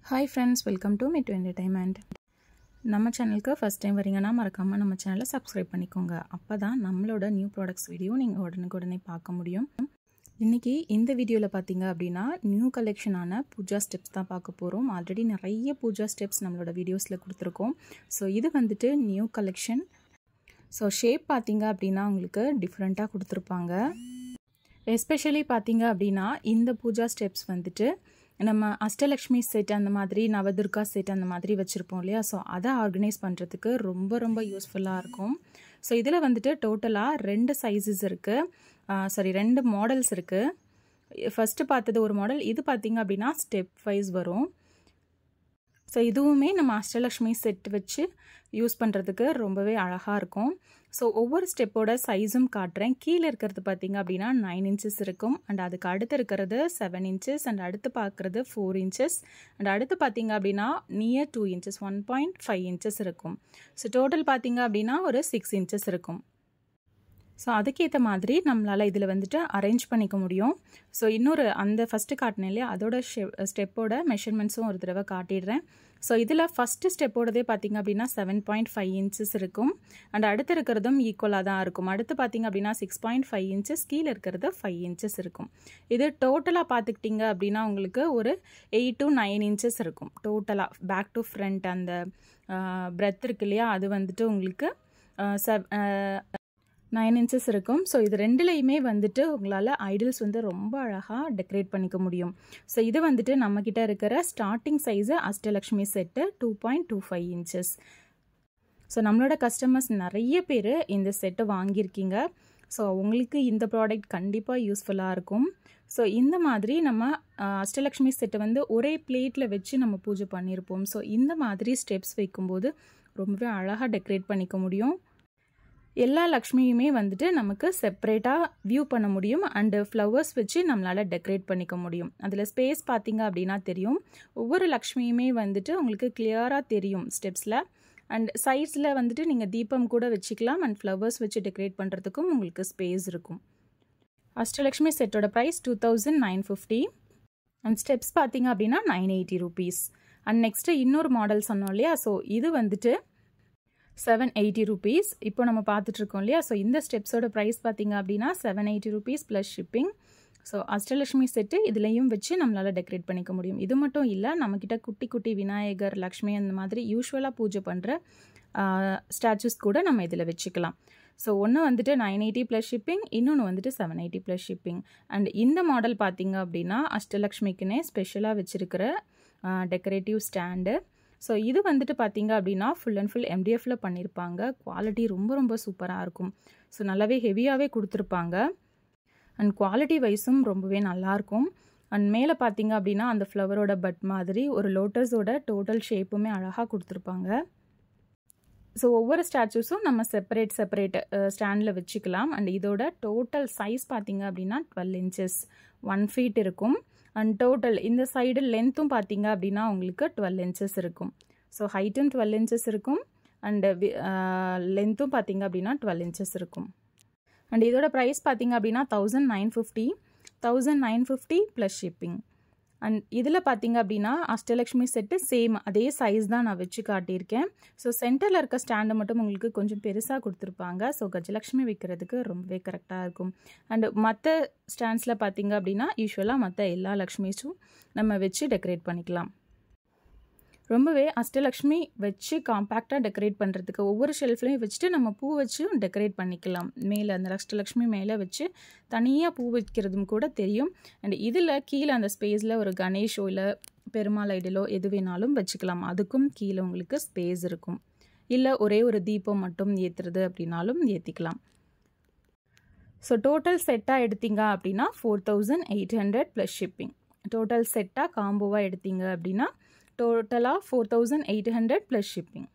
hi friends welcome to mid entertainment நம்ம சேனலுக்கு first time வரீங்கன்னா மறக்காமல் நம்ம சேனலை சப்ஸ்கிரைப் பண்ணிக்கோங்க அப்போ தான் நம்மளோட நியூ ப்ராடக்ட்ஸ் வீடியோ நீங்கள் உடனுக்குடனே பார்க்க முடியும் இன்றைக்கி இந்த வீடியோவில் பார்த்தீங்க அப்படின்னா நியூ கலெக்ஷனான பூஜா ஸ்டெப்ஸ் தான் பார்க்க போகிறோம் ஆல்ரெடி நிறைய பூஜா ஸ்டெப்ஸ் நம்மளோட வீடியோஸில் கொடுத்துருக்கோம் ஸோ இது வந்துட்டு நியூ கலெக்ஷன் ஸோ ஷேப் பார்த்தீங்க அப்படின்னா உங்களுக்கு டிஃப்ரெண்ட்டாக கொடுத்துருப்பாங்க எஸ்பெஷலி பார்த்தீங்க அப்படின்னா இந்த பூஜா ஸ்டெப்ஸ் வந்துட்டு நம்ம அஷ்டலக்ஷ்மி செட் அந்த மாதிரி நவதுர்கா செட் அந்த மாதிரி வச்சுருப்போம் இல்லையா ஸோ அதை ஆர்கனைஸ் பண்ணுறதுக்கு ரொம்ப ரொம்ப யூஸ்ஃபுல்லாக இருக்கும் ஸோ இதில் வந்துட்டு டோட்டலாக ரெண்டு சைஸஸ் இருக்குது சாரி ரெண்டு மாடல்ஸ் இருக்குது ஃபஸ்ட்டு பார்த்தது ஒரு மாடல் இது பார்த்தீங்க அப்படின்னா ஸ்டெப் வைஸ் வரும் ஸோ இதுவுமே நம்ம அஷ்டலக்ஷ்மி செட் வச்சு யூஸ் பண்ணுறதுக்கு ரொம்பவே அழகாக இருக்கும் ஸோ ஒவ்வொரு ஸ்டெப்போட சைஸும் காட்டுறேன் கீழே இருக்கிறது பார்த்தீங்க அப்படின்னா நைன் இன்ச்சஸ் இருக்கும் அண்ட் அதுக்கு அடுத்து இருக்கிறது செவன் இன்ச்சஸ் அண்ட் அடுத்து பார்க்குறது ஃபோர் இன்ச்சஸ் அண்ட் அடுத்து பார்த்தீங்க அப்படின்னா near two inches one point five inches இருக்கும் ஸோ டோட்டல் பார்த்தீங்க அப்படின்னா ஒரு சிக்ஸ் இன்ச்சஸ் இருக்கும் ஸோ அதுக்கேற்ற மாதிரி நம்மளால் இதில் வந்துட்டு அரேஞ்ச் பண்ணிக்க முடியும் ஸோ இன்னொரு அந்த ஃபஸ்ட்டு காட்டினேன் இல்லையா அதோட ஸ்டெப்போட மெஷர்மெண்ட்ஸும் ஒரு தடவை காட்டிடுறேன் ஸோ இதில் ஃபஸ்ட்டு ஸ்டெப்போடதே பார்த்திங்க அப்படின்னா செவன் பாயிண்ட் ஃபைவ் இன்ச்சஸ் இருக்கும் அண்ட் அடுத்து இருக்கிறதும் ஈக்குவலாக தான் இருக்கும் அடுத்து பார்த்திங்க அப்படின்னா சிக்ஸ் பாயிண்ட் ஃபைவ் இன்ச்சஸ் கீழே இருக்கிறது ஃபைவ் இன்ச்சஸ் இருக்கும் இது டோட்டலாக பார்த்துக்கிட்டிங்க அப்படின்னா உங்களுக்கு ஒரு எயிட் டு நைன் இன்ச்சஸ் இருக்கும் டோட்டலாக பேக் டு ஃப்ரண்ட் அந்த பிரெத் இருக்கு இல்லையா அது வந்துட்டு உங்களுக்கு செவ் நைன் இன்ச்சஸ் இருக்கும் ஸோ இது ரெண்டுலேயுமே வந்துட்டு உங்களால் ஐடல்ஸ் வந்து ரொம்ப அழகாக டெக்கரேட் பண்ணிக்க முடியும் ஸோ இது வந்துட்டு நம்மக்கிட்ட இருக்கிற starting size Ashtalakshmi set two point two five inches so நம்மளோட கஸ்டமர்ஸ் நிறைய பேர் இந்த செட்டை வாங்கியிருக்கீங்க ஸோ உங்களுக்கு இந்த ப்ராடக்ட் கண்டிப்பாக யூஸ்ஃபுல்லாக இருக்கும் ஸோ இந்த மாதிரி நம்ம அஷ்டலக்ஷ்மி செட்டை வந்து ஒரே பிளேட்டில் வச்சு நம்ம பூஜை பண்ணியிருப்போம் ஸோ இந்த மாதிரி ஸ்டெப்ஸ் வைக்கும்போது ரொம்பவே அழகாக டெக்கரேட் பண்ணிக்க முடியும் எல்லா லக்ஷ்மியுமே வந்துட்டு நமக்கு செப்ரேட்டாக வியூ பண்ண முடியும் அண்டு ஃப்ளவர்ஸ் வச்சு நம்மளால் டெக்கரேட் பண்ணிக்க முடியும் அதில் ஸ்பேஸ் பார்த்தீங்க அப்படின்னா தெரியும் ஒவ்வொரு லக்ஷ்மியுமே வந்துட்டு உங்களுக்கு கிளியராக தெரியும் ஸ்டெப்ஸில் அண்ட் சைட்ஸில் வந்துட்டு நீங்கள் தீபம் கூட வச்சுக்கலாம் அண்ட் ஃப்ளவர்ஸ் வச்சு டெக்கரேட் பண்ணுறதுக்கும் உங்களுக்கு ஸ்பேஸ் இருக்கும் அஷ்டலக்ஷ்மி செட்டோட price two thousand nine fifty and steps பார்த்தீங்க அப்படின்னா nine eighty rupees and next இன்னொரு மாடல் சொன்னோம் இல்லையா ஸோ இது வந்துட்டு செவன் எயிட்டி ருபீஸ் இப்போ நம்ம பார்த்துட்ருக்கோம் இல்லையா ஸோ இந்த ஸ்டெப்ஸோட ப்ரைஸ் பார்த்தீங்க அப்படின்னா seven eighty rupees plus shipping so Ashtalakshmi set இதுலேயும் வச்சு நம்மளால் டெக்கரேட் பண்ணிக்க முடியும் இது மட்டும் இல்லை நம்மக்கிட்ட குட்டி குட்டி விநாயகர் லக்ஷ்மி அந்த மாதிரி யூஸ்வலாக பூஜை பண்ணுற ஸ்டாச்சூஸ் கூட நம்ம இதில் வச்சுக்கலாம் ஸோ ஒன்று வந்துட்டு நைன் எயிட்டி ப்ளஸ் ஷிப்பிங் இன்னொன்று வந்துட்டு seven eighty plus shipping and இந்த மாடல் பார்த்தீங்க அப்படின்னா அஷ்டலக்ஷ்மிக்குன்னே ஸ்பெஷலாக வச்சுருக்கிற டெக்கரேட்டிவ் ஸ்டாண்டு ஸோ இது வந்துட்டு பார்த்தீங்க அப்படின்னா ஃபுல் அண்ட் ஃபுல் எம்டிஎஃப்ல பண்ணியிருப்பாங்க குவாலிட்டி ரொம்ப ரொம்ப சூப்பராக இருக்கும் ஸோ நல்லாவே ஹெவியாகவே கொடுத்துருப்பாங்க அண்ட் குவாலிட்டி வைஸும் ரொம்பவே நல்லாயிருக்கும் அண்ட் மேலே பார்த்தீங்க அப்படின்னா அந்த ஃப்ளவரோட பட் மாதிரி ஒரு லோட்டஸோட டோட்டல் ஷேப்புமே அழகாக கொடுத்துருப்பாங்க ஸோ ஒவ்வொரு ஸ்டாச்சூஸும் நம்ம செப்பரேட் செப்பரேட் ஸ்டாண்டில் வச்சுக்கலாம் அண்ட் இதோட டோட்டல் சைஸ் பார்த்தீங்க அப்படின்னா டுவெல் இன்ச்சஸ் ஒன் ஃபீட் இருக்கும் அண்ட் டோட்டல் இந்த சைடு லென்த்தும் பார்த்தீங்க அப்படின்னா உங்களுக்கு டுவெல் இன்ச்சஸ் இருக்கும் ஸோ ஹைட்டும் டுவெல் இன்ச்சஸ் இருக்கும் அண்டு லென்த்தும் பார்த்தீங்க அப்படின்னா டுவெல் இன்ச்சஸ் இருக்கும் அண்ட் இதோட ப்ரைஸ் பார்த்தீங்க அப்படின்னா thousand nine fifty thousand nine fifty plus shipping and இதில் பார்த்தீங்க அப்படின்னா அஷ்டலக்ஷ்மி செட்டு சேம் அதே சைஸ் தான் நான் வச்சு காட்டியிருக்கேன் ஸோ சென்டரில் இருக்க ஸ்டாண்டை மட்டும் உங்களுக்கு கொஞ்சம் பெருசாக கொடுத்துருப்பாங்க ஸோ கஜலக்ஷ்மி வைக்கிறதுக்கு ரொம்பவே கரெக்டாக இருக்கும் அண்டு மற்ற ஸ்டாண்ட்ஸில் பார்த்தீங்க அப்படின்னா யூஸ்வலாக மற்ற எல்லா லக்ஷ்மிஸும் நம்ம வச்சு டெக்கரேட் பண்ணிக்கலாம் ரொம்பவே அஷ்டலக்ஷ்மி வச்சு காம்பேக்டாக டெக்கரேட் பண்ணுறதுக்கு ஒவ்வொரு ஷெல்ஃப்லையும் வச்சுட்டு நம்ம பூ வச்சு டெக்கரேட் பண்ணிக்கலாம் மேலே அந்த அஷ்டலக்ஷ்மி மேலே வச்சு தனியாக பூ வைக்கிறதும் கூட தெரியும் அண்ட் இதில் கீழே அந்த ஸ்பேஸில் ஒரு கணேஷோ இல்லை பெருமாள் ஐடலோ எது வேணாலும் வச்சுக்கலாம் அதுக்கும் கீழே உங்களுக்கு ஸ்பேஸ் இருக்கும் இல்லை ஒரே ஒரு தீபம் மட்டும் ஏற்றுறது அப்படின்னாலும் ஏற்றிக்கலாம் ஸோ டோட்டல் செட்டாக எடுத்தீங்க அப்படின்னா four thousand eight hundred plus shipping total செட்டாக காம்போவாக எடுத்தீங்க அப்படின்னா டோட்டலாக four thousand eight hundred plus shipping